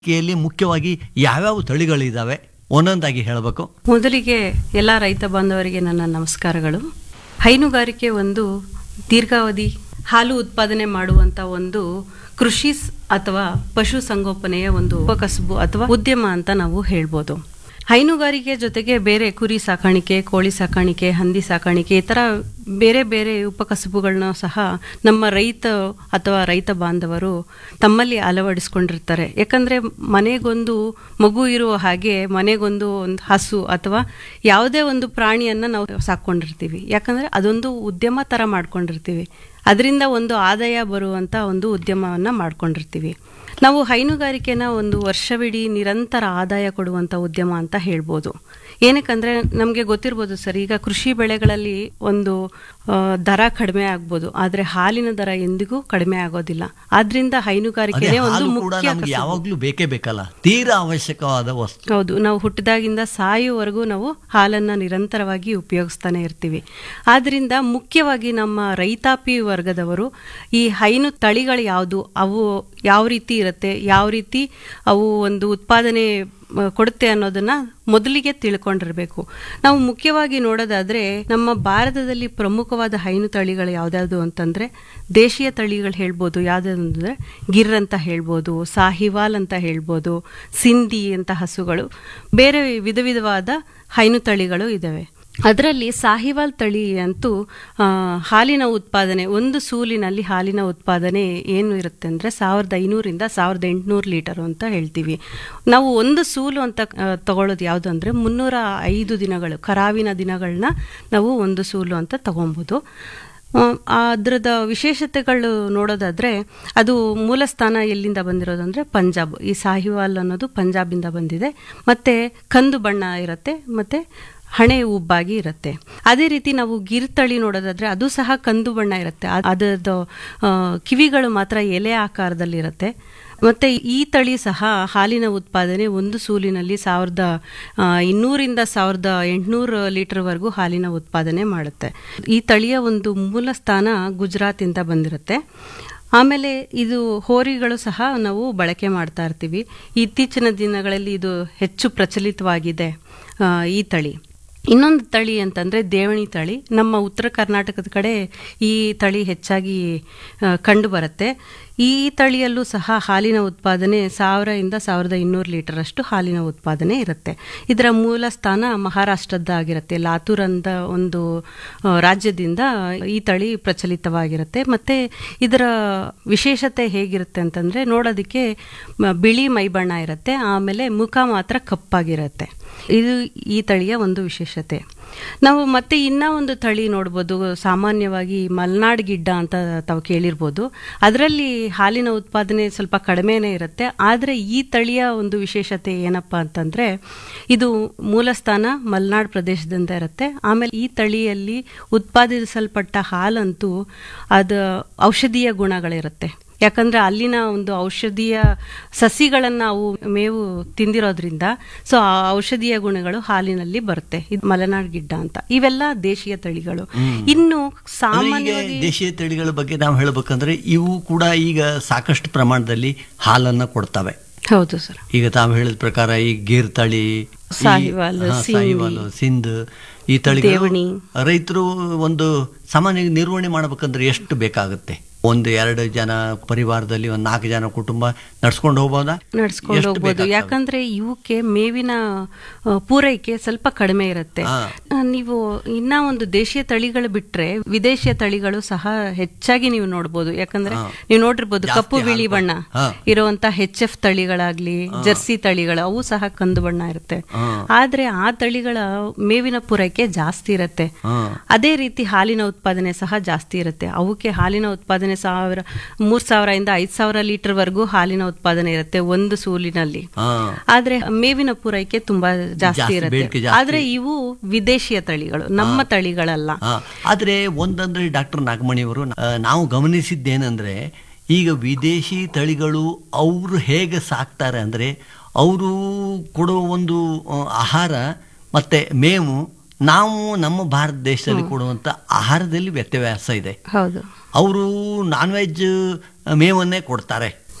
ಹೈನುಗಾರಿಕೆಯಲ್ಲಿ ಮುಖ್ಯವಾಗಿ ಯಾವ್ಯಾವ ತಳಿಗಳಿದ್ದಾವೆ ಒಂದೊಂದಾಗಿ ಹೇಳಬೇಕು ಮೊದಲಿಗೆ ಎಲ್ಲ ರೈತ ಬಾಂಧವರಿಗೆ ನನ್ನ ನಮಸ್ಕಾರಗಳು ಹೈನುಗಾರಿಕೆ ಒಂದು ದೀರ್ಘಾವಧಿ ಹಾಲು ಉತ್ಪಾದನೆ ಮಾಡುವಂತ ಒಂದು ಕೃಷಿ ಸ್- ಅಥವಾ ಪಶು ಸಂಗೋಪನೆಯ ಒಂದು ಉಪಕಸಬು ಅಥವಾ ಉದ್ಯಮ ಅಂತ ನಾವು ಹೇಳ್ಬೋದು ಹೈನುಗಾರಿಕೆ ಜೊತೆಗೆ ಬೇರೆ ಕುರಿ ಸಾಕಾಣಿಕೆ ಕೋಳಿ ಸಾಕಾಣಿಕೆ ಹಂದಿ ಸಾಕಾಣಿಕೆ ಈ ಥರ ಬೇರೆ ಬೇರೆ ಉಪಕಸಬುಗಳನ್ನ ಸಹ ನಮ್ಮ ರೈತ ಅಥವಾ ರೈತ ಬಾಂಧವರು ತಮ್ಮಲ್ಲಿ ಅಳವಡಿಸ್ಕೊಂಡಿರ್ತಾರೆ ಯಾಕಂದ್ರೆ ಮನೆಗೊಂದು ಮಗು ಇರುವ ಹಾಗೆ ಮನೆಗೊಂದು ಒಂದು ಹಸು ಅಥವಾ ಯಾವುದೇ ಒಂದು ಪ್ರಾಣಿಯನ್ನ ನಾವು ಸಾಕೊಂಡಿರ್ತೀವಿ ಯಾಕಂದ್ರೆ ಅದೊಂದು ಉದ್ಯಮ ತರ ಮಾಡ್ಕೊಂಡಿರ್ತೀವಿ ಅದರಿಂದ ಒಂದು ಆದಾಯ ಬರುವಂತ ಒಂದು ಉದ್ಯಮವನ್ನ ಮಾಡ್ಕೊಂಡಿರ್ತೀವಿ ನಾವು ಹೈನುಗಾರಿಕೆನ ಒಂದು ವರ್ಷವಿಡೀ ನಿರಂತರ ಆದಾಯ ಕೊಡುವಂತ ಉದ್ಯಮ ಅಂತ ಹೇಳ್ಬೋದು ಏನಕ್ಕಂದ್ರೆ ನಮಗೆ ಗೊತ್ತಿರ್ಬೋದು ಸರ್ ಈಗ ಕೃಷಿ ಬೆಳೆಗಳಲ್ಲಿ ಒಂದು ಆ, ದರ ಕಡಿಮೆ ಆಗ್ಬೋದು ಆದ್ರೆ ಹಾಲಿನ ದರ ಎಂದಿಗೂ ಕಡಿಮೆ ಆಗೋದಿಲ್ಲ ಆದ್ರಿಂದ ಅದೇ ಹೈನುಗಾರಿಕೆನೇ ಒಂದು ಹಾಲು ಕೂಡ ಮುಖ್ಯ ನಮ್ಗೆ ಕಸುಬು. ಯಾವಾಗ್ಲೂ ಬೇಕೇ ಬೇಕಲ್ಲ ತೀರಾ ಅವಶ್ಯಕವಾದ ವಸ್ತು ಹೌದು ನಾವು ಹುಟ್ಟಿದಾಗಿಂದ ಸಾಯುವವರೆಗೂ ನಾವು ಹಾಲನ್ನ ನಿರಂತರವಾಗಿ ಉಪಯೋಗಿಸ್ತಾನೆ ಇರ್ತೀವಿ ಆದ್ರಿಂದ ಮುಖ್ಯವಾಗಿ ನಮ್ಮ ರೈತಾಪಿ ವರ್ಗದವರು ಈ ಹೈನು ತಳಿಗಳು ಯಾವುದು ಅವು ಯಾವ ರೀತಿ ಇರುತ್ತೆ ಯಾವ ರೀತಿ ಅವು ಒಂದು ಉತ್ಪಾದನೆ ಮ, ಕೊಡುತ್ತೆ ಅನ್ನೋದನ್ನ ಮೊದಲಿಗೆ ತಿಳ್ಕೊಂಡಿರ್ಬೇಕು ನಾವು ಮುಖ್ಯವಾಗಿ ನೋಡೋದಾದ್ರೆ ನಮ್ಮ ಭಾರತದಲ್ಲಿ ಪ್ರಮುಖವಾದ ಹೈನು ತಳಿಗಳು ಯಾವ್ದಾವ್ದು ಅಂತಂದ್ರೆ ದೇಶೀಯ ತಳಿಗಳು ಹೇಳ್ಬೋದು ಯಾವ್ದಾದ್ರೆ ಗಿರ್ ಅಂತ ಹೇಳ್ಬೋದು ಸಾಹಿವಾಲ್ ಅಂತ ಹೇಳ್ಬೋದು ಸಿಂಧಿ ಅಂತ ಹಸುಗಳು ಬೇರೆ ವಿಧ ವಿಧವಾದ ಹೈನು ತಳಿಗಳು ಇದಾವೆ ಅದರಲ್ಲಿ ಸಾಹಿವಾಲ್ ತಳಿ ಅಂತೂ ಆ, ಹಾಲಿನ ಉತ್ಪಾದನೆ ಒಂದು ಸೂಲಿನಲ್ಲಿ ಹಾಲಿನ ಉತ್ಪಾದನೆ ಏನು ಇರುತ್ತೆ ಅಂದ್ರೆ ಸಾವಿರದ ಐನೂರಿಂದ ಸಾವಿರದ ಎಂಟುನೂರು ಲೀಟರ್ ಅಂತ ಹೇಳ್ತೀವಿ ನಾವು ಒಂದು ಸೂಲು ಅಂತ ಆ, ತಗೊಳ್ಳೋದು ಯಾವುದು ಅಂದ್ರೆ ಮುನ್ನೂರ ಐದು ದಿನಗಳು ಕರಾವಿನ ದಿನಗಳನ್ನ ನಾವು ಒಂದು ಸೂಲು ಅಂತ ತಗೊಬೋದು ಆ, ಅದ್ರದ ವಿಶೇಷತೆಗಳು ನೋಡೋದಾದ್ರೆ ಅದು ಮೂಲ ಸ್ಥಾನ ಎಲ್ಲಿಂದ ಬಂದಿರೋದು ಅಂದ್ರೆ ಪಂಜಾಬ್ ಈ ಸಾಹಿವಾಲ್ ಅನ್ನೋದು ಪಂಜಾಬಿಂದ ಬಂದಿದೆ ಮತ್ತೆ ಕಂದು ಬಣ್ಣ ಇರುತ್ತೆ ಮತ್ತೆ ಹಣೆ ಉಬ್ಬಾಗಿ ಇರುತ್ತೆ ಅದೇ ರೀತಿ ನಾವು ಗಿರ್ ತಳಿ ನೋಡೋದಾದ್ರೆ ಅದು ಸಹ ಕಂದು ಬಣ್ಣ ಇರುತ್ತೆ ಅದ್- ಅದರದ್ದು ಆ, ಕಿವಿಗಳು ಮಾತ್ರ ಎಲೆ ಆಕಾರದಲ್ಲಿ ಇರುತ್ತೆ ಮತ್ತೆ ಈ ತಳಿ ಸಹ ಹಾಲಿನ ಉತ್ಪಾದನೆ ಒಂದು ಸೂಲಿನಲ್ಲಿ ಸಾವಿರದ ಆ, ಇನ್ನೂರಿಂದ ಸಾವಿರದ ಎಂಟುನೂರು ಲೀಟರ್ವರೆಗೂ ಹಾಲಿನ ಉತ್ಪಾದನೆ ಮಾಡುತ್ತೆ ಈ ತಳಿಯ ಒಂದು ಮೂಲ ಸ್ಥಾನ ಗುಜರಾತಿಂದ ಬಂದಿರುತ್ತೆ ಆಮೇಲೆ ಇದು ಹೋರಿಗಳು ಸಹ ನಾವು ಬಳಕೆ ಮಾಡ್ತಾ ಇರ್ತೀವಿ ಇತ್ತೀಚಿನ ದಿನಗಳಲ್ಲಿ ಇದು ಹೆಚ್ಚು ಪ್ರಚಲಿತವಾಗಿದೆ ಆ, ಈ ತಳಿ ಇನ್ನೊಂದು ತಳಿ ಅಂತಂದ್ರೆ ದೇವಣಿ ತಳಿ ನಮ್ಮ ಉತ್ತರ ಕರ್ನಾಟಕದ ಕಡೆ ಈ ತಳಿ ಹೆಚ್ಚಾಗಿ ಕಂಡು ಬರುತ್ತೆ ಈ ತಳಿಯಲ್ಲೂ ಸಹ ಹಾಲಿನ ಉತ್ಪಾದನೆ ಸಾವಿರದಿಂದ ಸಾವಿರದ ಇನ್ನೂರು ಲೀಟರ್ ಅಷ್ಟು ಹಾಲಿನ ಉತ್ಪಾದನೆ ಇರುತ್ತೆ ಇದರ ಮೂಲ ಸ್ಥಾನ ಮಹಾರಾಷ್ಟ್ರದ್ದಾಗಿರುತ್ತೆ ಲಾತೂರ್ ಅಂತ ಒಂದು ಆ, ರಾಜ್ಯದಿಂದ ಈ ತಳಿ ಪ್ರಚಲಿತವಾಗಿರುತ್ತೆ ಮತ್ತೆ ಇದರ ವಿಶೇಷತೆ ಹೇಗಿರುತ್ತೆ ಅಂತಂದ್ರೆ ನೋಡೋದಕ್ಕೆ ಮ- ಬಿಳಿ ಮೈಬಣ್ಣ ಇರುತ್ತೆ ಆಮೇಲೆ ಮುಖ ಮಾತ್ರ ಕಪ್ಪಾಗಿರುತ್ತೆ ಇದು ಈ ತಳಿಯ ಒಂದು ವಿಶೇಷತೆ ನಾವು ಮತ್ತೆ ಇನ್ನ ಒಂದು ತಳಿ ನೋಡ್ಬೋದು ಸಾಮಾನ್ಯವಾಗಿ ಮಲ್ನಾಡ್ ಗಿಡ್ಡ ಅಂತ ತಾವು ಕೇಳಿರ್ಬೋದು ಅದರಲ್ಲಿ ಹಾಲಿನ ಉತ್ಪಾದನೆ ಸ್ವಲ್ಪ ಕಡಿಮೆನೇ ಇರುತ್ತೆ ಆದರೆ ಈ ತಳಿಯ ಒಂದು ವಿಶೇಷತೆ ಏನಪ್ಪಾ ಅಂತಂದ್ರೆ ಇದು ಮೂಲಸ್ಥಾನ ಮಲ್ನಾಡ್ ಪ್ರದೇಶದಿಂದ ಇರುತ್ತೆ ಆಮೇಲೆ ಈ ತಳಿಯಲ್ಲಿ ಉತ್ಪಾದಿಸಲ್ಪಟ್ಟ ಹಾಲಂತೂ ಅದು ಔಷಧೀಯ ಗುಣಗಳಿರುತ್ತೆ ಯಾಕಂದ್ರೆ ಅಲ್ಲಿನ ಒಂದು ಔಷಧೀಯ ಸಸಿಗಳನ್ನ ಅವು ಮೇವು ತಿಂದಿರೋದ್ರಿಂದ ಸೊ ಆ ಔಷಧೀಯ ಗುಣಗಳು ಹಾಲಿನಲ್ಲಿ ಬರುತ್ತೆ ಇದು ಮಲೆನಾಡ್ ಗಿಡ್ಡ ಅಂತ ಇವೆಲ್ಲ ದೇಶೀಯ ತಳಿಗಳು ಇನ್ನು ಅಂದ್ರೆ ಈಗ ಸಾಮಾನ್ಯವಾಗಿ ದೇಶೀಯ ತಳಿಗಳ ಬಗ್ಗೆ ನಾವು ಹೇಳ್ಬೇಕಂದ್ರೆ ಇವು ಕೂಡ ಈಗ ಸಾಕಷ್ಟು ಪ್ರಮಾಣದಲ್ಲಿ ಹಾಲನ್ನ ಕೊಡ್ತವೆ ಹೌದು ಸರ್ ಈಗ ತಾವು ಹೇಳಿದ ಪ್ರಕಾರ ಈ ಗೀರ್ ತಳಿ ಈ- ಸಾಹಿವಾಲ್, ಹಾ, ಸಿಂಧಿ, ಸಾಹಿವಾಲ್, ಸಿಂಧ್ ಈ ತಳಿ ದೇವಣಿ. ರೈತರು ಒಂದು ಸಾಮಾನ್ಯ ನಿರ್ವಹಣೆ ಮಾಡ್ಬೇಕಂದ್ರೆ ಎಷ್ಟು ಬೇಕಾಗುತ್ತೆ ಒಂದು ಎರಡು ಜನ ಪರಿವಾರದಲ್ಲಿ ಒಂದು ನಾಲ್ಕು ಜನ ಕುಟುಂಬ ನಡ್ಸ್ಕೊಂಡು ಹೋಗ್ಬೋದಾ ನಡ್ಸ್ಕೊಂಡು ಎಷ್ಟು ಹೋಗ್ಬೋದು ಬೇಕಾಗ್ತವೆ? ಯಾಕಂದ್ರೆ ಇವಕ್ಕೆ ಮೇವಿನ ಆ, ಪೂರೈಕೆ ಸ್ವಲ್ಪ ಕಡಿಮೆ ಇರುತ್ತೆ ಹಾ. ಆ, ನೀವು ಇನ್ನ ಒಂದು ದೇಶೀಯ ತಳಿಗಳು ಬಿಟ್ರೆ ವಿದೇಶಿಯ ತಳಿಗಳು ಸಹ ಹೆಚ್ಚಾಗಿ ನೀವು ನೋಡ್ಬೋದು ಯಾಕಂದ್ರೆ ಹಾ. ನೀವು ನೋಡಿರ್ಬೋದು ಜಾಸ್ತಿ ಕಪ್ಪು ಬಿಳಿ ಹಾಲು ಬಣ್ಣ ಹಾ. ಇರುವಂತ ಹೆಚ್ ಎಫ್ ತಳಿಗಳಾಗ್ಲಿ ಜರ್ಸಿ ತಳಿಗಳು ಅವು ಸಹ ಕಂದು ಬಣ್ಣ ಇರುತ್ತೆ ಹಾ. ಆದ್ರೆ ಆ ತಳಿಗಳ ಮೇವಿನ ಪೂರೈಕೆ ಜಾಸ್ತಿ ಇರುತ್ತೆ ಹಾ. ಅದೇ ರೀತಿ ಹಾಲಿನ ಉತ್ಪಾದನೆ ಸಹ ಜಾಸ್ತಿ ಇರುತ್ತೆ ಅವಕ್ಕೆ ಹಾಲಿನ ಉತ್ಪಾದನೆ ಸಾವಿರ ಮೂರ್ ಸಾವಿರದಿಂದ ಐದ್ ಸಾವಿರ ಲೀಟರ್ ವರೆಗೂ ಹಾಲಿನ ಉತ್ಪಾದನೆ ಇರುತ್ತೆ ಒಂದು ಸೂಲಿನಲ್ಲಿ ಹಾ. ಆದ್ರೆ ಮೇವಿನ ಪೂರೈಕೆ ತುಂಬಾ ಜಾಸ್ತಿ ಜಾಸ್ತಿ, ಇರುತ್ತೆ ಬೇಡಿಕೆ ಜಾಸ್ತಿ. ಆದ್ರೆ ಇವು ವಿದೇಶಿಯ ತಳಿಗಳು ನಮ್ಮ ತಳಿಗಳಲ್ಲ ಹಾ. ಆದ್ರೆ ಒಂದಂದ್ರೆ ಡಾಕ್ಟರ್ ನಾಗಮಣಿಯವರು ಆ, ನಾವು ಗಮನಿಸಿದ್ದೇನೆಂದ್ರೆ ಈಗ ವಿದೇಶಿ ತಳಿಗಳು ಅವರು ಹೇಗೆ ಸಾಕ್ತಾರೆ ಅಂದ್ರೆ ಅವರು ಕೊಡುವ ಒಂದು ಆ, ಆಹಾರ ಮತ್ತೆ ಮೇವು ನಾವು ನಮ್ಮ ಭಾರತ ದೇಶದಲ್ಲಿ ಕೊಡುವಂತ ಆಹಾರದಲ್ಲಿ ವ್ಯತ್ಯಾಸ ಇದೆ ಹೌದು ಅವರು ನಾನ್ ವೆಜ್ ಮೇವನ್ನೇ ಕೊಡ್ತಾರೆ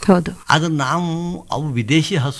ಹೌದು ಆದ್ರೆ ನಾವು ಅವು ವಿದೇಶಿ ಹಸು